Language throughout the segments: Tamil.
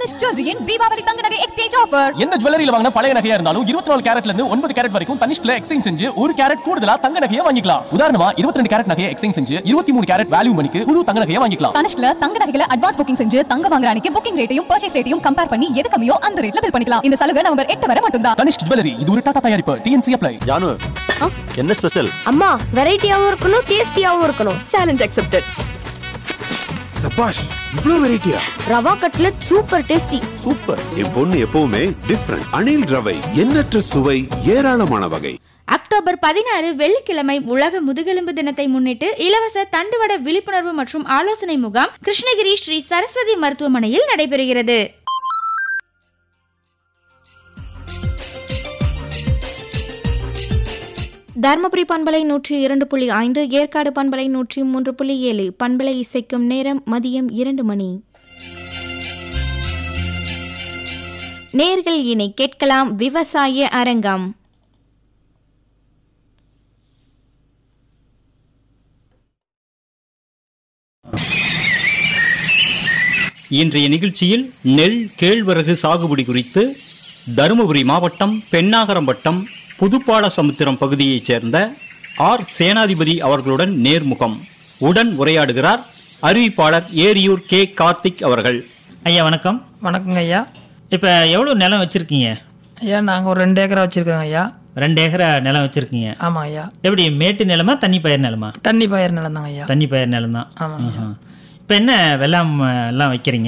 தனுஷ் ஜுவல்லரியின் தீபாவளி தங்க நகை எக்ஸ்சேஞ்ச் ஆஃபர் எந்த ஜுவல்லரியில வாங்கின பழைய நகையா இருந்தாலும் இருபத்தி நாலு கேரட்ல இருந்து ஒன்பது கேரட் வரைக்கும் தனிஷ்ல எக்ஸ்சேஞ்ச் செஞ்சு ஒரு கேரட் கூடுதலா தங்க நகையை வாங்கிக்கலாம் உதாரணமா இருபத்தி ரெண்டு கேரட் நகையை எக்ஸ்சேஞ்ச் செஞ்சு இருபத்தி மூணு கேரட் வேல்யூ மணிக்கு புது தங்க நகையை வாங்கிக்கலாம் தனுஷ்ல தங்க நகைகளை அட்வான்ஸ் புக்கிங் செஞ்சு தங்க வாங்குற அன்னைக்கு புக்கிங் ரேட்டையும் பர்ச்சேஸ் ரேட்டையும் கம்பேர் பண்ணி எது கம்மியோ அந்த ரேட்ல பில் பண்ணிக்கலாம் இந்த சலுகை நவம்பர் எட்டு வரை மட்டும்தான் தனிஷ் ஜுவல்லரி இது ஒரு டாடா தயாரிப்பு டிஎன்சி அப்ளை ஜானு என்ன ஸ்பெஷல் அம்மா வெரைட்டியாவும் இருக்கணும் டேஸ்டியாவும் இருக்கணும் சேலஞ்ச் அக்செப்டட் சபாஷ் இவ்ளோ வெரைட்டியா rava cutlet super tasty super என் பொண்ணு எப்பவுமே டிஃப்ரெண்ட் அணில் ரவை எண்ணற்ற சுவை ஏராளமான வகை அக்டோபர் பதினாறு வெள்ளிக்கிழமை உலக முதுகெலும்பு தினத்தை முன்னிட்டு இலவச தண்டுவட விழிப்புணர்வு மற்றும் ஆலோசனை முகாம் கிருஷ்ணகிரி ஸ்ரீ சரஸ்வதி மருத்துவமனையில் நடைபெறுகிறது தர்மபுரி பண்பலை நூற்றி இரண்டு புள்ளி ஐந்து ஏற்காடு பண்பலை நூற்றி மூன்று புள்ளி ஏழு பண்பலை இசைக்கும் நேரம் மதியம் இரண்டு மணி நேர்கள் இனி கேட்கலாம் விவசாய அரங்கம் இன்றைய நிகழ்ச்சியில் நெல் கேழ்வரகு சாகுபடி குறித்து தருமபுரி மாவட்டம் பெண்ணாகரம் வட்டம் புதுப்பால சமுத்திரம் பகுதியைச் சேர்ந்த ஆர் சேனாதிபதி அவர்களுடன் நேர்முகம் உடன் உரையாடுகிறார் அறிவிப்பாளர் ஏரியூர் கே கார்த்திக் அவர்கள் ஐயா வணக்கம் வணக்கங்க ஐயா இப்போ எவ்வளோ நிலம் வச்சுருக்கீங்க ஐயா நாங்கள் ஒரு ரெண்டு ஏக்கரா வச்சுருக்கோங்க ஐயா ரெண்டு ஏக்கரா நிலம் வச்சுருக்கீங்க ஆமாம் ஐயா எப்படி மேட்டு நிலமா தண்ணி பயிர் நிலமா தண்ணி பயிர் நிலம் தாங்க ஐயா தண்ணி பயிர் நிலம் தான் ஆமாங்க ஐயா இப்போ என்ன வெள்ளாம் எல்லாம் வைக்கிறீங்க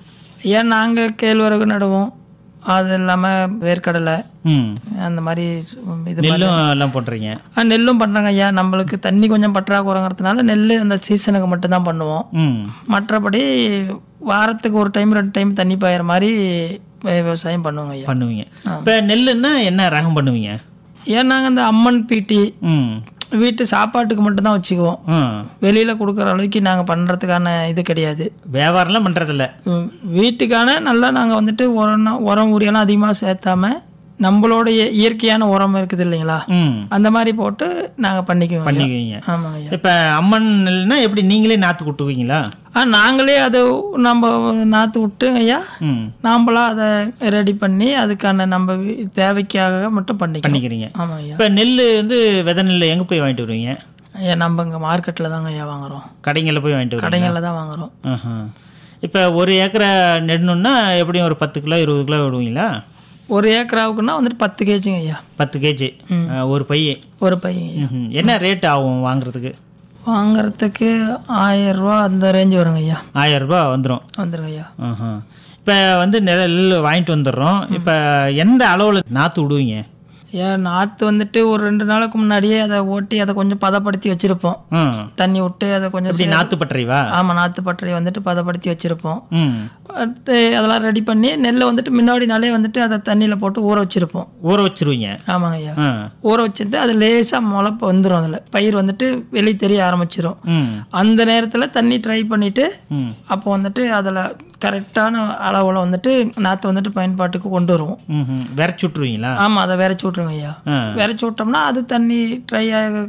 ஐயா நாங்கள் கேழ்வரகு நடுவோம் அது இல்லாமல் வேர்க்கடலை ம் அந்த மாதிரி இது மாதிரி நெல்லும் எல்லாம் போட்டுறீங்க ஆ, நெல்லும் பண்ணுறாங்க ஐயா நம்மளுக்கு தண்ணி கொஞ்சம் பற்றாக்குறைங்கிறதுனால நெல் அந்த சீசனுக்கு மட்டும்தான் பண்ணுவோம் ம் மற்றபடி வாரத்துக்கு ஒரு டைம் ரெண்டு டைம் தண்ணி பாயிற மாதிரி வி- விவசாயம் பண்ணுவோங்க ஐயா பண்ணுவீங்க இப்போ நெல்லுன்னா என்ன ரகம் பண்ணுவீங்க ஏன் நாங்கள் இந்த அம்மன் பீட்டி ம் வீட்டு சாப்பாட்டுக்கு மட்டும்தான் வச்சுக்குவோம் ம் வெளியில் கொடுக்குற அளவுக்கு நாங்கள் பண்ணுறதுக்கான இது கிடையாது வியாபாரம்லாம் பண்ணுறதில்ல ம், வீட்டுக்கான நல்லா நாங்கள் வந்துட்டு உரம் உரம் உரியெல்லாம் அதிகமாக சேர்த்தாம நம்மளோடைய இயற்கையான உரம் இருக்குது இல்லைங்களா ம் அந்த மாதிரி போட்டு நாங்கள் பண்ணிக்குவோம் ஐயா. பண்ணிக்குவீங்க ஆமாங்க ஐயா இப்போ அம்மன் நெல்னா எப்படி நீங்களே நாற்று கொட்டுவீங்களா ஆ நாங்களே அதை நம்ம நாற்று விட்டு ஐயா ம் நாம்பளா அதை ரெடி பண்ணி அதுக்கான நம்ம வி- தேவைக்காக மட்டும் பண்ணிக்கிறோம் பண்ணிக்கிறீங்க ஆமாம் ஐயா இப்போ நெல் வந்து விதை நெல் எங்கே போய் வாங்கிட்டு வருவீங்க ஐயா நம்ம இங்கே மார்க்கெட்டில் தாங்க ஐயா வாங்குறோம் கடைங்களில் போய் வாங்கிட்டு வருவீங்க கடைகளில் தான் வாங்குறோம் ஆஹா. இப்போ ஒரு ஏக்கரை நடணுன்னா எப்படியும் ஒரு பத்து கிலோ இருபது கிலோ விடுவீங்களா ஒரு ஏக்கராவுக்குன்னா வந்துட்டு பத்து கேஜிங்க ஐயா பத்து கேஜி ஒரு பைய ஒரு பையன் ஐயா ம்ஹும். என்ன ரேட் ஆகும் வாங்குறதுக்கு வாங்குறதுக்கு ஆயிரம் ரூபா அந்த ரேஞ்ச் வருங்க ஐயா ஆயிரம் ரூபாய் வந்துடும் வந்துருங்க ஐயா இப்போ வந்து நெல் வாங்கிட்டு வந்துடுறோம் இப்போ எந்த அளவில் நாற்று விடுவீங்க ஏன் நாற்று வந்துட்டு ஒரு ரெண்டு நாளுக்கு முன்னாடியே அதை ஓட்டி அதை கொஞ்சம் பதப்படுத்தி வச்சிருப்போம் ம் தண்ணி விட்டு அதை கொஞ்சம் எப்படி சே- நாற்று பட்டறைவா ஆமா நாற்று பட்டறை வந்துட்டு பதப்படுத்தி வச்சிருப்போம் ம் அடுத்து அதெல்லாம் ரெடி பண்ணி நெல்லை வந்துட்டு முன்னாடி நாளே வந்துட்டு அதை தண்ணியில போட்டு ஊற வச்சிருப்போம் ஊற வச்சிருவீங்க ஆமாங்க ஐயா ஆ ஊற வச்சிருந்து அது லேசா முளைப்பு வந்துடும் அதுல பயிர் வந்துட்டு வெளியே தெரிய ஆரம்பிச்சிரும் ம் அந்த நேரத்துல தண்ணி ட்ரை பண்ணிட்டு ம் அப்போ வந்துட்டு அதுல கரெக்டான அளவுல வந்துட்டு நாற்று வந்துட்டு பயன்பாட்டுக்கு கொண்டு வருவோம் ம் விரைச்சி விட்ருவீங்களா ஆமா அதை விரைச்சி விட்ருங்க ஐயா ஆ விரைச்சி விட்டோம்னா அது தண்ணி ட்ரை ஆக